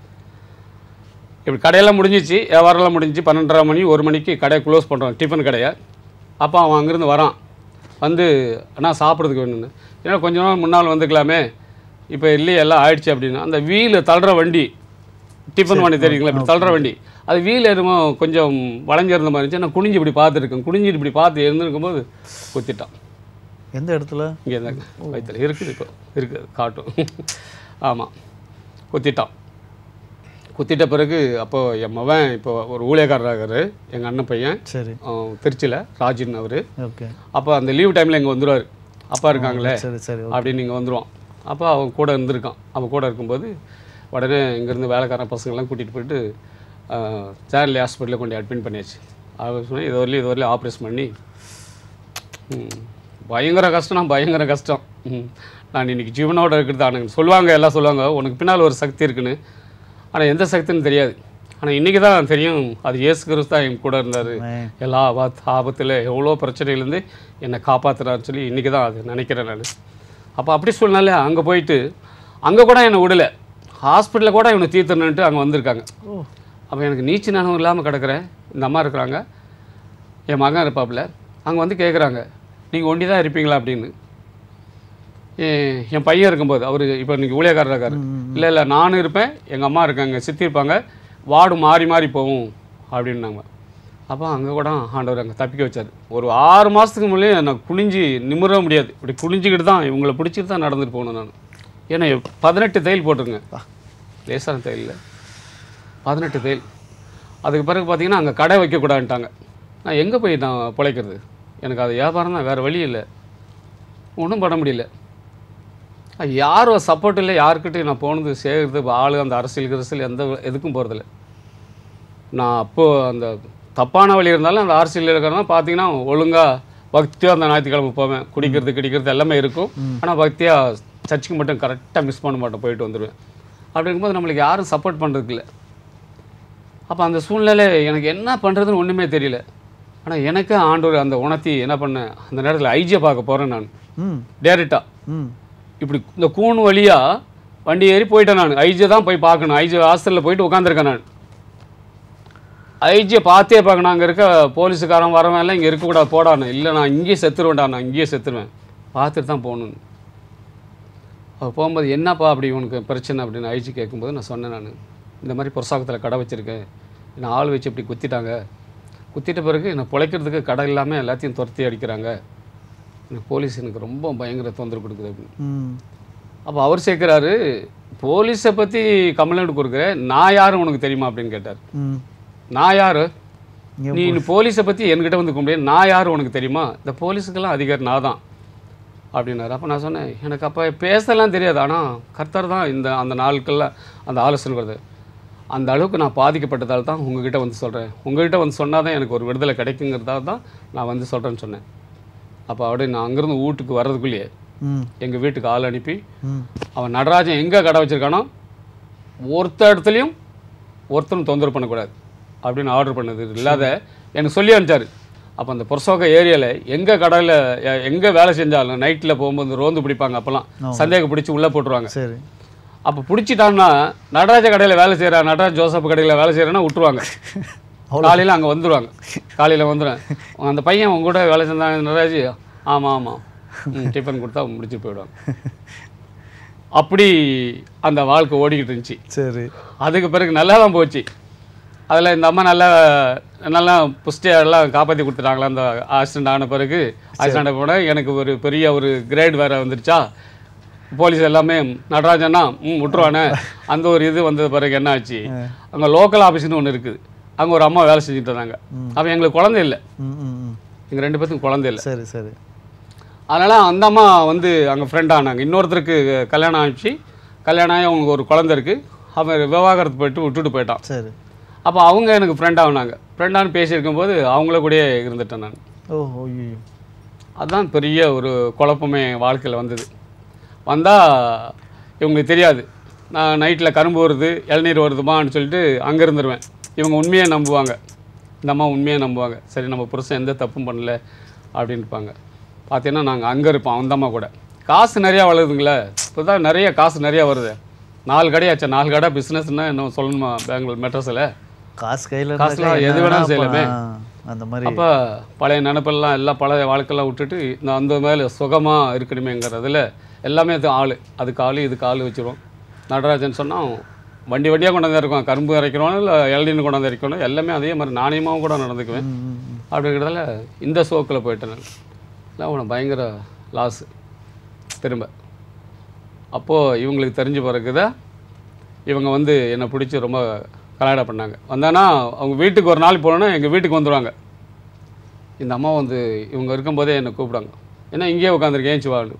இப்படி கடையெல்லாம் முடிஞ்சிச்சு வியாபாரம்லாம் முடிஞ்சிச்சு பன்னெண்டரை மணி ஒரு மணிக்கு கடையை க்ளோஸ் பண்ணுறோம் டிஃபன் கடையை அப்போ அவன் அங்கேருந்து வரான் வந்து அண்ணா சாப்பிட்றதுக்கு வேணும்னு ஏன்னா கொஞ்ச நாள் முன்னால் வந்துக்கலாமே இப்போ இல்லையே எல்லாம் ஆயிடுச்சு அப்படின்னு அந்த வீல் தள்ளுற வண்டி டிஃபன் வண்டி தெரியுங்களா இப்படி தள்ளுற வண்டி அது வீல் என்னமோ கொஞ்சம் வளைஞ்சிருந்த மாதிரி இருந்துச்சு நான் குனிஞ்சு இப்படி பார்த்துருக்கேன் குனிஞ்சு இப்படி பார்த்து இருந்திருக்கும்போது குத்திட்டான் எந்த இடத்துல இங்கே இருந்தாங்க வயிற்றுல இருக்குது இப்போ இருக்குது காட்டும் ஆமாம் குத்திட்டான் குத்திட்ட பிறகு அப்போ என் மவன் இப்போ ஒரு ஊழியக்காரராகிறாரு எங்கள் அண்ணன் பையன் சரி திருச்சியில் ராஜின் அவர் ஓகே அப்போ அந்த லீவ் டைமில் இங்கே வந்துடுவார் அப்பா இருக்காங்களே சரி சரி அப்படின்னு இங்கே வந்துடுவான் அப்போ அவன் கூட இருந்திருக்கான் அவன் கூட இருக்கும்போது உடனே இங்கேருந்து வேலைக்காரன் பசங்கள்லாம் கூட்டிகிட்டு போயிட்டு சேரலி ஹாஸ்பிட்டலில் கொண்டு அட்மிட் பண்ணியாச்சு அவர் சொன்னேன் இது வரலையும் இது வரலையும் ஆப்ரேஷன் பண்ணி ம், பயங்கர கஷ்டம் பயங்கர கஷ்டம் ம், நான் இன்னைக்கு ஜீவனோட இருக்கிறது ஆனால் சொல்லுவாங்க எல்லாம் சொல்லுவாங்க உனக்கு பின்னால் ஒரு சக்தி இருக்குன்னு ஆனால் எந்த சக்தின்னு தெரியாது ஆனால் இன்றைக்கி தான் தெரியும் அது இயேசு கிறிஸ்து தான் என் கூட இருந்தார் ஆமென். எல்லா ஆபத் ஆபத்தில் எவ்வளோ பிரச்சனையிலேருந்து என்னை காப்பாற்றுறாருன்னு சொல்லி இன்றைக்கி தான் அது நினைக்கிறேன் நான் அப்போ அப்படி சூழ்நிலை அங்கே போயிட்டு அங்கே கூட என்னை விடலை ஹாஸ்பிட்டலில் கூட இவனை தீர்த்தணுன்ட்டு அங்கே வந்திருக்காங்க ஓ அப்போ எனக்கு நீச்சு நானும் இல்லாமல் கிடக்கிறேன் இந்த அம்மா இருக்கிறாங்க என் மகன் இருப்பாப்புல அங்கே வந்து கேட்குறாங்க நீங்கள் ஒண்டி தான் இருப்பீங்களா அப்படின்னு என் என் பையன் இருக்கும்போது அவர் இப்போ இன்னைக்கு ஊழியக்காரர் இருக்காரு இல்லை இல்லை நானும் இருப்பேன் எங்கள் அம்மா இருக்காங்க சித்தி இருப்பாங்க வார்டு மாறி மாறி போகும் அப்படின்னாங்க அப்போ அங்கே கூட ஆண்டவர் அங்கே தப்பிக்க வச்சார் ஒரு ஆறு மாதத்துக்கு முன்னே நான் குனிஞ்சு நிமிர முடியாது இப்படி குனிஞ்சிக்கிட்டு தான் இவங்களை பிடிச்சிட்டு தான் நடந்துட்டு போகணும் நான் ஏன்னா பதினெட்டு தையல் போட்டிருங்க லேசான தையல் பதினெட்டு தையல் அதுக்கு பிறகு பார்த்தீங்கன்னா அங்கே கடை வைக்கக்கூடாதுன்ட்டாங்க நான் எங்கே போய் நான் பிழைக்கிறது எனக்கு அது வியாபாரம் தான் வேறு வழி இல்லை ஒன்றும் பண்ண முடியல அது யாரும் சப்போர்ட் இல்லை யாருக்கிட்டையும் நான் போனது சேர்கிறது ஆளு அந்த அரசியல் கிரசியல் எந்த எதுக்கும் போகிறதில்ல நான் அப்போது அந்த தப்பான வழி இருந்தாலும் அந்த அரசியல் இருக்கிறதா பார்த்தீங்கன்னா ஒழுங்காக பக்தியாக அந்த ஞாயிற்றுக்கிழமை போவேன் குடிக்கிறது கிடிக்கிறது எல்லாமே இருக்கும் ஆனால் பக்தியாக சர்ச்சுக்கு மட்டும் கரெக்டாக மிஸ் பண்ண மாட்டேன் போயிட்டு வந்துடுவேன் அப்படி இருக்கும்போது நம்மளுக்கு யாரும் சப்போர்ட் பண்ணுறதுக்கு இல்லை அப்போ அந்த சூழ்நிலை எனக்கு என்ன பண்ணுறதுன்னு ஒன்றுமே தெரியல ஆனால் எனக்கு ஆண்டவர் அந்த உணர்த்தி என்ன பண்ணேன் அந்த நேரத்தில் ஐஜியை பார்க்க போகிறேன் நான் ம் டேரெக்டாக ம் இப்படி இந்த கூண் வழியாக வண்டி ஏறி போயிட்டேன் நான் ஐஜியை தான் போய் பார்க்கணும் ஐஜி ஹாஸ்டலில் போயிட்டு உட்காந்துருக்கேன் நான் ஐஜியை பார்த்தே பார்க்கணும் அங்கே இருக்க போலீஸுக்காரன் வரவன் எல்லாம் இங்கே இருக்கக்கூடாது போடான்னு இல்லை நான் இங்கேயே செத்துருவேன்டா நான் இங்கேயே செத்துருவேன் பார்த்துட்டு தான் போகணுன்னு அவர் போகும்போது என்னப்பா அப்படி உனக்கு பிரச்சனை அப்படின்னு ஐஜி கேட்கும்போது நான் சொன்னேன் நான் இந்த மாதிரி புரசாகத்தில் கடை வச்சுருக்கேன் என்னை ஆள் வச்சு இப்படி குத்திட்டாங்க குத்திட்ட பிறகு என்னை பிழைக்கிறதுக்கு கடை இல்லாமல் எல்லாத்தையும் துரத்தி அடிக்கிறாங்க எனக்கு போலீஸ் எனக்கு ரொம்ப பயங்கர தொந்தரவு கொடுக்குது அப்படின்னு ம் அப்போ அவர் சேர்க்குறாரு போலீஸை பற்றி கம்ப்ளைண்ட் கொடுக்குற நான் யாரும் உனக்கு தெரியுமா அப்படின்னு கேட்டார் ம் நான் யார் இங்க நீ இந்த போலீஸை பற்றி என்கிட்ட வந்து கும்பிடு நான் யார் உனக்கு தெரியுமா இந்த போலீஸுக்கெல்லாம் அதிகாரி நான் தான் அப்படின்னாரு அப்போ நான் சொன்னேன் எனக்கு அப்போ பேசலாம் தெரியாது ஆனால் கர்த்தர் தான் இந்த அந்த நாட்களில் அந்த ஆலோசனை வருது அந்த அளவுக்கு நான் பாதிக்கப்பட்டதால் தான் உங்ககிட்ட வந்து சொல்கிறேன் உங்ககிட்ட வந்து சொன்னால் தான் எனக்கு ஒரு விடுதலை கிடைக்குங்கிறதால தான் நான் வந்து சொல்கிறேன்னு சொன்னேன் அப்போ அப்படியே நான் அங்கேருந்து வீட்டுக்கு வர்றதுக்குள்ளேயே ம் எங்கள் வீட்டுக்கு ஆள் அனுப்பி ம் அவன் நடராஜன் எங்கே கடை வச்சிருக்கானோ ஒருத்த இடத்துலையும் ஒருத்தரும் தொந்தரவு பண்ணக்கூடாது அப்படின்னு ஆர்டர் பண்ணது இல்லாத எனக்கு சொல்லி அனுப்பிச்சாரு அப்போ அந்த புரசோக ஏரியாவில் எங்கே கடையில் எங்கே வேலை செஞ்சாலும் நைட்டில் போகும்போது ரோந்து பிடிப்பாங்க அப்போல்லாம் சந்தேகம் பிடிச்சி உள்ளே போட்டுருவாங்க சரி அப்போ பிடிச்சிட்டான்னா நடராஜ கடையில் வேலை செய்கிறா நடராஜ் ஜோசப் கடையில் வேலை செய்கிறேன்னா விட்டுருவாங்க காலையில் அங்கே வந்துடுவாங்க காலையில் வந்துடுவேன் அந்த பையன் உங்க கூட வேலை செஞ்சாங்க நடராஜ் ஆமாம் ஆமாம் ம் டிஃபன் கொடுத்தா முடிச்சுட்டு போயிடுவாங்க அப்படி அந்த வாழ்க்கை ஓடிக்கிட்டு இருந்துச்சு சரி அதுக்கு பிறகு நல்லா தான் போச்சு அதில் இந்த அம்மா நல்லா நல்லா புஷ்டியாக எல்லாம் காப்பாற்றி கொடுத்துட்டாங்களா அந்த ஆக்சிடென்ட் ஆன பிறகு ஆக்சிடென்ட் போன எனக்கு ஒரு பெரிய ஒரு கிரேட் வேறு வந்துருச்சா போலீஸ் எல்லாமே நடராஜனா ம் விட்டுருவானே அந்த ஒரு இது வந்த பிறகு என்ன ஆச்சு அங்கே லோக்கல் ஆஃபீஸ்னு ஒன்று இருக்குது அங்கே ஒரு அம்மா வேலை செஞ்சுட்டு இருந்தாங்க அப்போ எங்களுக்கு குழந்தை இல்லை ம் ம் ம் எங்கள் ரெண்டு பேத்துக்கும் குழந்தை இல்லை சரி சரி அதனால் அந்த அம்மா வந்து அங்கே ஃப்ரெண்ட் ஆனாங்க இன்னொருத்தருக்கு கல்யாணம் ஆயிடுச்சு கல்யாணம் ஆகி அவங்களுக்கு ஒரு குழந்தை இருக்குது அவன் விவாகரத்து போயிட்டு விட்டுட்டு போயிட்டான் சரி அப்போ அவங்க எனக்கு ஃப்ரெண்ட் ஆகுனாங்க ஃப்ரெண்டானு பேசியிருக்கும்போது அவங்கள கூடயே இருந்துட்டேன் நான் ஓ ஐயோ அதுதான் பெரிய ஒரு குழப்பமே வாழ்க்கையில் வந்தது வந்தால் இவங்களுக்கு தெரியாது நான் நைட்டில் கரும்பு வருது இளநீர் வருதுமான்னு சொல்லிட்டு அங்கே இருந்துருவேன் இவங்க உண்மையை நம்புவாங்க இந்த அம்மா உண்மையை நம்புவாங்க சரி நம்ம புருஷன் எந்த தப்பும் பண்ணல அப்படின்னு இருப்பாங்க பார்த்தீங்கன்னா நாங்கள் அங்கே இருப்போம் அந்த அம்மா கூட காசு நிறையா வளருதுங்களே இப்போ தான் நிறைய காசு நிறையா வருது நாலு கடையாச்சா நாலு கடை பிஸ்னஸ்னால் இன்னும் சொல்லணுமா பெங்களூர் மெட்ராஸில் காசு கையில் காசுலாம் எது வேணாலும் செய்யலாமே. அந்த மாதிரி அப்போ பழைய நினப்பெல்லாம் எல்லாம் பழைய வாழ்க்கையெல்லாம் விட்டுட்டு இந்த அந்த மேலே சுகமாக இருக்கணுமேங்கிறதுல எல்லாமே அது ஆள் அதுக்கு ஆள் இதுக்கு ஆள் வச்சிருவோம் நடராஜன் சொன்னால் வண்டி வண்டியாக கொண்டாந்து இருக்கோம் கரும்பு இறைக்கணும் இல்லை இளநீர் கொண்டாந்து இறைக்கணும் எல்லாமே அதே மாதிரி நாணயமாகவும் கூட நடந்துக்குவேன் ம், ம், ம். அப்படிங்கிறதால இந்த சோக்கில் போயிட்டேன் நான் இல்லை உனக்கு பயங்கர லாஸு திரும்ப அப்போது இவங்களுக்கு தெரிஞ்ச பிறகுதான் இவங்க வந்து என்னை பிடிச்சி ரொம்ப கலாய்டா பண்ணாங்க வந்தானா அவங்க வீட்டுக்கு ஒரு நாள் போனோன்னா எங்கள் வீட்டுக்கு வந்துடுவாங்க இந்த அம்மா வந்து இவங்க இருக்கும்போதே என்னை கூப்பிடுவாங்க ஏன்னா இங்கேயே உட்காந்துருக்கேன் ஏஞ்சி வாழு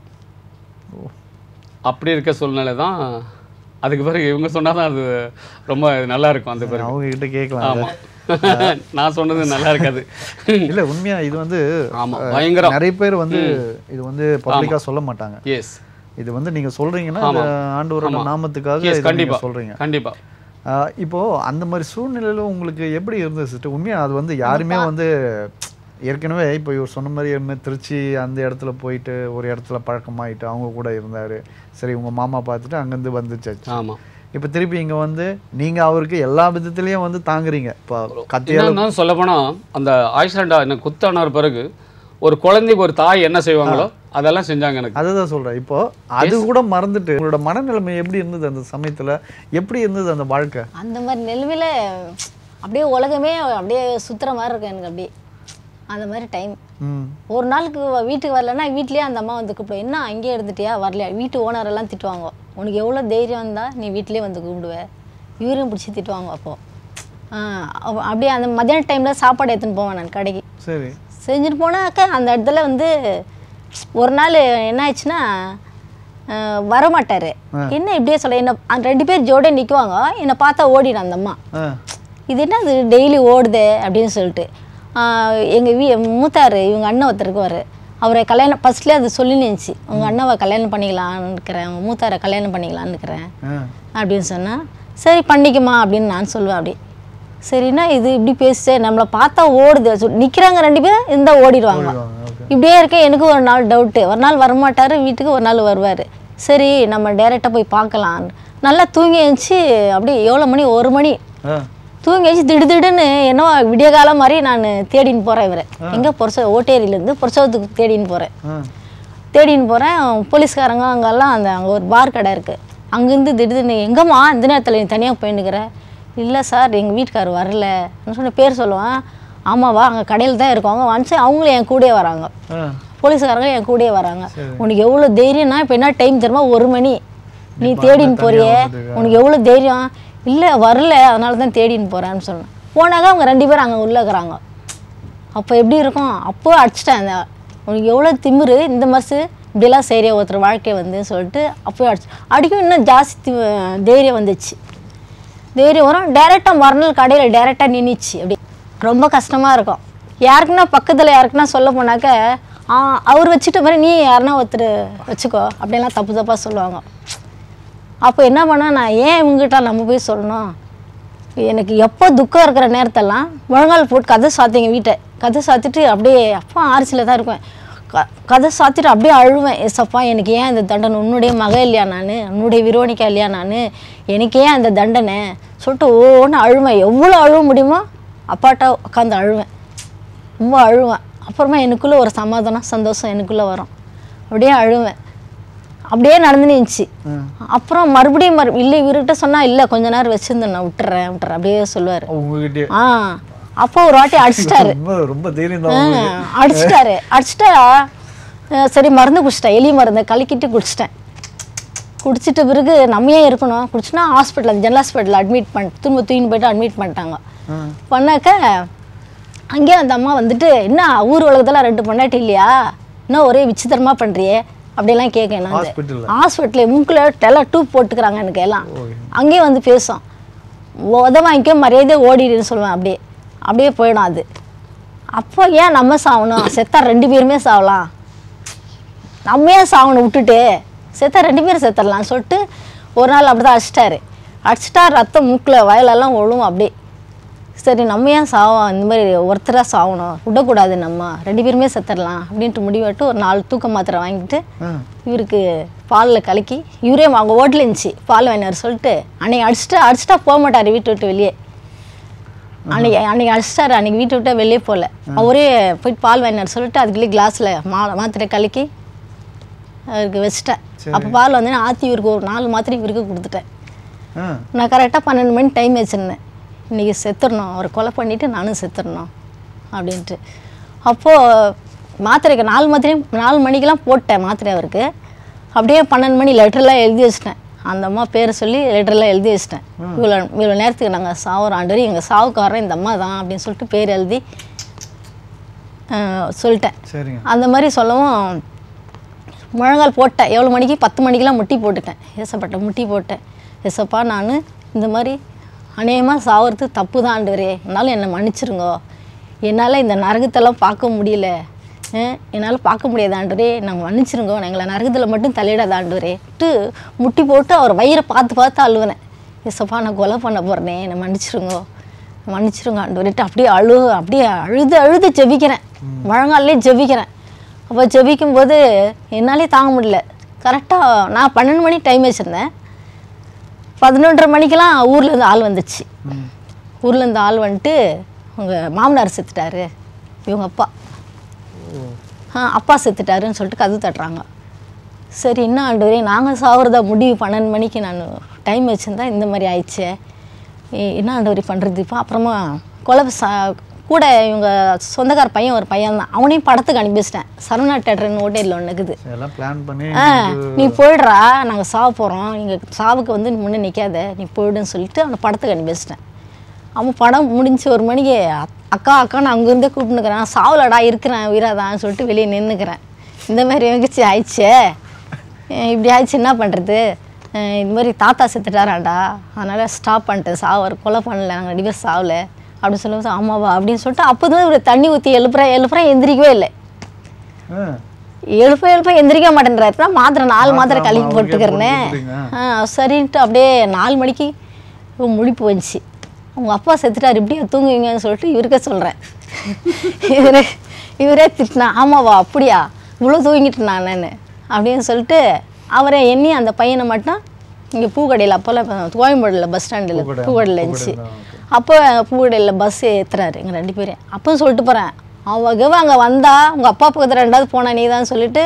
அப்படி இருக்க சூழ்நிலை தான் அதுக்கு பிறகு இவங்க சொன்னால் தான் அது ரொம்ப நல்லா இருக்கும் அந்த பிறகு அவங்க கிட்ட கேட்கலாம் ஆமாம் நான் சொன்னது நல்லா இருக்காது இல்ல உண்மையா இது வந்து ஆமாம் பயங்கரம் நிறைய பேர் வந்து இது வந்து பப்ளிக்கா சொல்ல மாட்டாங்க எஸ் இது வந்து நீங்க சொல்றீங்கன்னா இது ஆண்டவரோட நாமத்துக்காக எஸ் இதை நீங்க கண்டிப்பா சொல்றீங்க கண்டிப்பாக ஆஹ் இப்போ அந்த மாதிரி சூழ்நிலையில உங்களுக்கு எப்படி இருந்தது சிஸ்டர் உண்மையா அது வந்து யாருமே வந்து ஏற்கனவே இப்போ இவர் சொன்ன மாதிரி என்ன திருச்சி அந்த இடத்துல போயிட்டு ஒரு இடத்துல பழக்கமாயிட்டு அவங்க கூட இருந்தாரு சரி உங்க மாமா பார்த்துட்டு அங்கேருந்து வந்துச்சாச்சு ஆமாம் இப்போ திருப்பி இங்க வந்து நீங்க அவருக்கு எல்லா விதத்துலயும் வந்து தாங்குறீங்க இப்போ கத்தியால என்னன்னு சொல்ல போனால் அந்த ஆக்சிடென்ட் என்ன குத்தானார் பிறகு ஒரு குழந்தைக்கு ஒரு தாய் என்ன செய்வாங்களோ அதெல்லாம் செஞ்சாங்க எனக்கு அதுதான் சொல்றேன் இப்போ அது கூட மறந்துட்டு உங்களோட மனநிலைமை எப்படி இருந்தது அந்த சமயத்துல எப்படி இருந்தது அந்த வாழ்க்கை அந்த மாதிரி நிலைமையில அப்படியே உலகமே அப்படியே சுத்துற மாதிரி இருக்கும் எனக்கு அப்படியே அந்த மாதிரி டைம் ம் ஒரு நாளுக்கு வ- வீட்டுக்கு வரலன்னா வீட்லயே அந்த அம்மா வந்து கூப்பிடும் என்ன அங்கேயே இருந்துட்டியா வரலையா வீட்டு ஓனர் எல்லாம் திட்டுவாங்க உனக்கு எவ்வளோ தைரியம் இருந்தா நீ வீட்டிலேயே வந்து கூப்பிடுவ இவரையும் பிடிச்சி திட்டுவாங்க அப்போ ஆ, அப்ப- அப்படியே அந்த மத்தியான டைமில் சாப்பாடு எடுத்துன்னு போவேன் நான் கடைக்கு சரி செஞ்சுட்டு போனாக்கா அந்த இடத்துல வந்து ஒரு நாள் என்ன ஆயிடுச்சுன்னா அஹ், வரமாட்டாரு என்ன இப்படியே சொல்ல என்ன அந்த ரெண்டு பேர் ஜோட நிற்குவாங்க என்னை பார்த்தா ஓடிடும் அந்த அம்மா ஆ இது என்ன அது டெய்லி ஓடுதே அப்படின்னு சொல்லிட்டு எங்கள் வீ மூத்தார் இவங்க அண்ணன் ஒருத்தர் இருக்குவார் அவரை கல்யாணம் ஃபஸ்ட்லேயே அது சொல்லி நின்றுச்சு உங்கள் அண்ணாவை கல்யாணம் பண்ணிக்கலான்னு இருக்கிறேன் உங்கள் மூத்தாரை கல்யாணம் பண்ணிக்கலான்னு இருக்கிறேன் ஆ அப்படின்னு சொன்னா சரி பண்ணிக்குமா அப்படின்னு நான் சொல்லுவேன் அப்படி சரின்னா இது இப்படி பேசுச்சே நம்மளை பார்த்தா ஓடுது சொல் நிற்கிறாங்க ரெண்டு பேரும் இருந்தால் ஓடிடுவாங்க ஓகே இப்படியே இருக்க எனக்கு ஒரு நாள் டவுட்டு ஒரு நாள் வரமாட்டார் வீட்டுக்கு ஒரு நாள் வருவார் சரி நம்ம டேரெக்டாக போய் பார்க்கலாம் நல்லா தூங்கி எழுந்துச்சு அப்படியே எவ்வளோ மணி ஒரு மணி ஆ தூங்கி எழுந்துச்சு திடு திடுன்னு என்னவோ விடிய காலம் மாதிரி நான் தேடின்னு போகிறேன் இவரை எங்கே பொருச ஓட்டேரியிலேருந்து பொருசவத்துக்கு தேடின்னு போகிறேன் ஆ தேடின்னு போகிறேன் போலீஸ்காரங்க அங்கெல்லாம் அந்த அங்கே ஒரு பார் கடை இருக்குது அங்கேருந்து திடீர்னு எங்கம்மா இந்த நேரத்தில் நீ தனியாக போயின்னுக்கிற இல்லை சார் எங்கள் வீட்டுக்கார் வரல சொன்ன பேர் சொல்லுவேன் ஆமாவா அங்கே கடையில் தான் இருக்காங்க வந்துச்சு அவங்களும் என் கூடயே வராங்க ஆ போலீஸ்காரங்க என் கூடயே வராங்க உனக்கு எவ்வளோ தைரியம்னா இப்போ என்ன டைம் தெரியுமா ஒரு மணி நீ தேடின்னு போறியே உனக்கு எவ்வளோ தைரியம் இல்லை வரல அதனால தான் தேடின்னு போகிறேன்னு சொன்னேன் போனாக்க அவங்க ரெண்டு பேரும் அங்கே உள்ளே இருக்கிறாங்க அப்போ எப்படி இருக்கும் அப்போ அடிச்சிட்டேன் அந்த உனக்கு எவ்வளோ திமிரு இந்த மாசு இப்படிலாம் சரியா ஒருத்தர் வாழ்க்கை வந்து சொல்லிட்டு அப்போயே அடிச்சு அடிக்கும் இன்னும் ஜாஸ்தி தி- தைரியம் வந்துச்சு தைரியம் வரும் டேரெக்டாக மறுநாள் கடையில் டேரெக்டாக நின்றுச்சு அப்படி ரொம்ப கஷ்டமாக இருக்கும் யாருக்குன்னா பக்கத்தில் யாருக்குன்னா சொல்ல போனாக்க ஆ அவர் வச்சுட்ட மாதிரி நீ யாருன்னா ஒருத்தர் வச்சுக்கோ அப்படிலாம் தப்பு தப்பாக சொல்லுவாங்க அப்போ என்ன பண்ண நான் ஏன் இவங்ககிட்ட நம்ம போய் சொல்லணும் எனக்கு எப்போ துக்கம் இருக்கிற நேரத்தெல்லாம் முழங்கால் போட்டு கதை சாத்திங்க வீட்டை கதை சாத்திட்டு அப்படியே அப்பா ஆர்சியில் தான் இருப்பேன் க கதை சாத்திட்டு அப்படியே அழுவேன் எஸ்அப்பா எனக்கு ஏன் இந்த தண்டனை உன்னுடைய மக இல்லையா நான் உன்னுடைய விரோணிக்கா இல்லையா நான் எனக்கு ஏன் அந்த தண்டனை சொல்லிட்டு ஒவ்வொன்று அழுவேன் எவ்வளோ அழுவ முடியுமோ அப்பாட்ட உட்காந்து அழுவேன் ரொம்ப அழுவேன் அப்புறமா எனக்குள்ளே ஒரு சமாதானம் சந்தோஷம் எனக்குள்ளே வரும் அப்படியே அழுவேன் அப்படியே நடந்துன்னு இருந்துச்சு அப்புறம் மறுபடியும் மறு இல்லை இவர்கிட்ட சொன்னால் இல்லை கொஞ்ச நேரம் வச்சுருந்தேன் நான் விட்டுறேன் விட்டுறேன் அப்படியே சொல்லுவார் உங்ககிட்டயே ஆ அப்போ ஒரு வாட்டி அடிச்சிட்டாரு ரொம்ப ரொம்ப தைரியம் தான் ஆ, உங்களுக்கு. அடிச்சிட்டாரு அடிச்சிட்டா அஹ், சரி மருந்து குடிச்சிட்டேன் எலி மருந்தை கலக்கிட்டு குடிச்சிட்டேன் குடிச்சிட்ட பிறகு நம்ம ஏன் இருக்கணும் குடிச்சுனா ஹாஸ்பிட்டல் ஜெனரல் ஹாஸ்பிட்டல் அட்மிட் பண்ணி திரும்ப தூக்கின்னு போயிட்டு அட்மிட் பண்ணிட்டாங்க ஆ. பண்ணாக்க அங்கேயே அந்த அம்மா வந்துட்டு என்ன ஊர் உலகத்தில் ரெண்டு பொண்டாட்டி இல்லையா என்ன ஒரே விசித்திரமா பண்ணுறியே அப்படியெல்லாம் கேட்க என்ன ஹாஸ்பிட்டல்ல? ஹாஸ்பிட்டலில் மூக்கில் டெலாம் டூப் போட்டுக்கிறாங்க எனக்கு எல்லாம் அங்கேயே வந்து பேசும் உத வாங்கிக்கோ மரியாதை ஓடிடுன்னு சொல்லுவேன் அப்படியே அப்படியே போயிடும் அது அப்போ ஏன் நம்ம சாகணும் செத்தா ரெண்டு பேருமே சாவலாம் நம்ம ஏன் சாகணும் விட்டுட்டு செத்தா ரெண்டு பேரும் செத்துடலாம் சொல்லிட்டு ஒரு நாள் அப்படி தான் அடிச்சிட்டாரு அடிச்சிட்டா ரத்தம் மூக்கில் வயலெல்லாம் ஒழுவும் அப்படியே சரி நம்ம ஏன் சாவோம் இந்த மாதிரி ஒருத்தராக சாகணும் விடக்கூடாது நம்ம ரெண்டு பேருமே செத்துடலாம் அப்படின்ட்டு முடிவெட்டு ஒரு நாலு தூக்க மாத்திரை வாங்கிட்டு ஆ. இவருக்கு பாலில் கலக்கி இவரே அங்கே ஹோட்டல் இருந்துச்சு பால் வாங்கினார் சொல்லிட்டு அன்னைக்கு அடிச்சிட்டா அடிச்சிட்டா போக மாட்டார் வீட்டை விட்டு வெளியே அன்னைக்கு அன்னைக்கு அடிச்சிட்டாரு அன்னைக்கு வீட்டை விட்டா வெளியே போகல அவரே போயிட்டு பால் வாங்கினார் சொல்லிட்டு அதுக்குள்ளே கிளாஸில் மா மாத்திரை கலக்கி அவருக்கு வச்சிட்டேன் அப்போ பால் வந்து ஆற்றி இவருக்கு ஒரு நாலு மாத்திரை இவருக்கு கொடுத்துட்டேன் ஆ. நான் கரெக்டாக பன்னெண்டு மணி டைம் வச்சுருந்தேன் இன்றைக்கி செத்துடணும் அவரை கொலை பண்ணிவிட்டு நானும் செத்துடணும் அப்படின்ட்டு அப்போது மாத்திரைக்கு நாலு மாத்திரையும் நாலு மணிக்கெல்லாம் போட்டேன் மாத்திரை அவருக்கு அப்படியே பன்னெண்டு மணி லெட்டர்லாம் எழுதி வச்சிட்டேன் அந்த அம்மா பேரை சொல்லி லெட்டர்லாம் எழுதி வச்சிட்டேன் இவ்வளோ இவ்வளோ நேரத்துக்கு நாங்கள் சாவுறோம் ஆண்டு எங்கள் சாவுக்காரன் இந்த அம்மா தான் அப்படின்னு சொல்லிட்டு பேர் எழுதி அஹ், சொல்லிட்டேன் சரிங்க அந்த மாதிரி சொல்லவும் முழங்கால் போட்டேன் எவ்வளோ மணிக்கு பத்து மணிக்கெலாம் முட்டி போட்டுட்டேன் ஏசப்பட்ட முட்டி போட்டேன் ஏசப்பா நான் இந்த மாதிரி அநேகமாக சாவறது தப்பு தான் ஆண்டவரே என்னால் என்னை மன்னிச்சிருங்கோ என்னால் இந்த நரகத்தெல்லாம் பார்க்க முடியல அஹ், என்னால் பார்க்க முடியாது ஆண்டவரே நான் மன்னிச்சிருங்கோ நான் எங்களை நரகத்தில் மட்டும் தள்ளிடாத ஆண்டவரேட்டு முட்டி போட்டு அவர் வயிறை பார்த்து பார்த்து அழுவுனேன் ஏசப்பா நான் கொலை பண்ண போகிறேனே என்னை மன்னிச்சிருங்கோ மன்னிச்சிருங்க ஆண்டவரேட்டு அப்படியே அழு அப்படியே அழுது அழுது ஜெபிக்கிறேன் முழங்காலே ஜெபிக்கிறேன் அப்போ ஜெபிக்கும்போது என்னாலே தாங்க முடியல கரெக்டாக நான் பன்னெண்டு மணி டைம் வச்சுருந்தேன் பதினொன்றரை மணிக்கெல்லாம் ஊர்லேருந்து ஆள் வந்துச்சு ஊர்லேருந்து ஆள் வந்துட்டு உங்கள் மாமனார் செத்துட்டாரு இவங்க அப்பா ஆ அப்பா செத்துட்டாருன்னு சொல்லிட்டு கதவு தட்டுறாங்க சரி என்ன ஆண்டவரே நாங்கள் சாகுறதா முடிவு பன்னெண்டு மணிக்கு நான் டைம் வச்சுருந்தா இந்த மாதிரி ஆயிடுச்சே ஏ- என்ன ஆண்டவரே பண்ணுறது இப்போ அப்புறமா கொலை சா கூட இவங்க சொந்தக்கார பையன் ஒரு பையன் தான் அவனையும் படத்துக்கு அனுப்பி வச்சிட்டேன் சரவணா தேட்டர்னு ஓட்டேரில் ஒன்று இருக்குது எல்லாம் பிளான் பண்ணி ஆ நீ போயிடுறா நாங்கள் சாவ போகிறோம் நீங்கள் சாவுக்கு வந்து நீ முன்னே நிற்காத நீ போயிடுன்னு சொல்லிட்டு அவனை படத்துக்கு அனுப்பி வச்சிட்டேன் அவன் படம் முடிஞ்சு ஒரு மணிக்கு அக்- அக்கா அக்கா நான் அங்கேருந்தே கூப்பிட்டுக்கிறேன் சாவலடா இருக்கிறேன் உயிராதான்னு சொல்லிட்டு வெளியே நின்றுக்கிறேன் இந்த மாதிரி எங்கேச்சு ஆயிடுச்சே அஹ் இப்படி ஆயிடுச்சு என்ன பண்ணுறது இந்த மாதிரி தாத்தா செத்துட்டாராண்டா அதனால் ஸ்டாப் பண்ணிட்டேன் சாவர் கொலை பண்ணல நாங்கள் ரெண்டு பேரும் சாவல அப்படின்னு சொல்லும்போது ஆமாவா அப்படின்னு சொல்லிட்டு அப்போ தான் இவர் தண்ணி ஊற்றி எழுப்புறேன் எழுப்புறேன் எந்திரிக்கவே இல்லை ஆ. எழுப்ப எழுப்ப எந்திரிக்க மாட்டேன்றாரு தான் மாத்திரை நாலு மாத்திரை ஆமா, கழுவி அவருக்கே போட்டுக்கிறேனே போட்டு கொடுத்துட்டீங்க. ஆ சரின்ட்டு அப்படியே நாலு மணிக்கு முழிப்பு வந்துச்சு உங்க அப்பா செத்துட்டார் இப்படியே தூங்குவீங்கன்னு சொல்லிட்டு இவருக்கே சொல்கிறேன் இவரே இவரே திட்டினா ஆமாவா அப்படியா இவ்வளோ தூங்கிட்டு நான் அப்படின்னு சொல்லிட்டு அவரை எண்ணி அந்த பையனை மட்டும் இங்கே பூக்கடையில் அப்போல்லாம் கோயம்பேடில் பஸ் ஸ்டாண்டில் பூக்கடை, பூக்கடையில் இருந்துச்சு பூக்கடையில், okay. அப்போ பூக்கடையில் பஸ் ஏற்றுறாரு எங்கள் ரெண்டு பேரும் அப்போ சொல்லிட்டு போகிறேன் அவங்க அங்கே வந்தா உங்கள் அப்பா பக்கத்தில் ரெண்டாவது போனா நீ தான் சொல்லிட்டு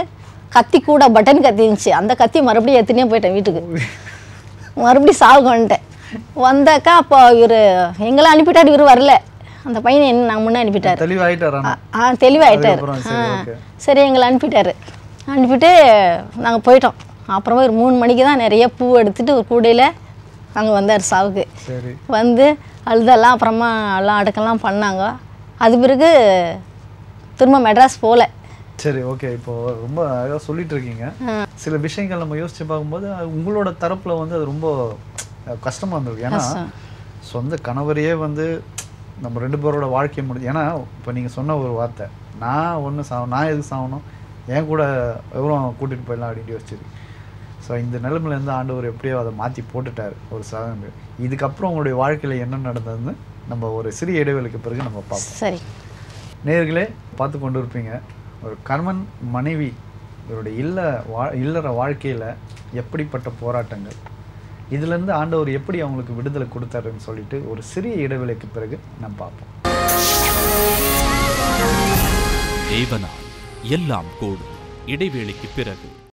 கத்தி கூட பட்டன் கத்தி இருந்துச்சு அந்த கத்தி மறுபடியும் எத்தனையோ போயிட்டேன் வீட்டுக்கு மறுபடியும் சாவுக்கு வந்துட்டேன் வந்தாக்கா அப்போ இவர் எங்களை அனுப்பிட்டாரு இவர் வரல அந்த பையனை என்ன நான் முன்னே அனுப்பிட்டாரு தெளிவாயிட்டாரா ஆ, ஆ தெளிவாயிட்டார் அதுக்கப்புறம் சரி, okay. சரி எங்களை அனுப்பிட்டாரு அனுப்பிட்டு நாங்கள் போயிட்டோம் அப்புறமா ஒரு மூணு மணிக்கு தான் நிறைய பூ எடுத்துட்டு ஒரு கூடையில் அங்கே வந்தார் சாவுக்கு சரி வந்து அழுதெல்லாம் அப்புறமா எல்லாம் அடக்கெல்லாம் பண்ணாங்க அது பிறகு திரும்ப மெட்ராஸ் போகல சரி ஓகே இப்போ ரொம்ப அழகாக சொல்லிட்டு இருக்கீங்க சில விஷயங்கள் நம்ம யோசிச்சு பார்க்கும்போது அது உங்களோட தரப்புல வந்து அது ரொம்ப அஹ், கஷ்டமா இருந்திருக்கு ஏன்னா கஷ்டம். சொந்த கணவரையே வந்து நம்ம ரெண்டு பேரோட வாழ்க்கையை முடிஞ்சு ஏன்னா இப்போ நீங்கள் சொன்ன ஒரு வார்த்தை நான் ஒன்று சாகணும் நான் எதுக்கு சாகணும் என் கூட எவ்வளோ கூட்டிகிட்டு போயிடலாம் அப்படின்னு யோசிச்சிருக்கு ஸோ இந்த நிலைமையிலேருந்து ஆண்டவர் எப்படியோ அதை மாற்றி போட்டுட்டார் ஒரு சாதனை இதுக்கப்புறம் உங்களுடைய வாழ்க்கையில் என்ன நடந்ததுன்னு நம்ம ஒரு சிறிய இடைவெளிக்கு பிறகு நம்ம பார்ப்போம் சரி நேர்களே பார்த்து கொண்டு இருப்பீங்க ஒரு கணவன் மனைவி இவருடைய இல்ல வா இல்லற வாழ்க்கையில் எப்படிப்பட்ட போராட்டங்கள் இதுலேருந்து ஆண்டவர் எப்படி அவங்களுக்கு விடுதலை கொடுத்தாருன்னு சொல்லிட்டு ஒரு சிறிய இடைவெளிக்கு பிறகு நம்ம பார்ப்போம் தேவனால் எல்லாம் கூடும் இடைவேளைக்கு பிறகு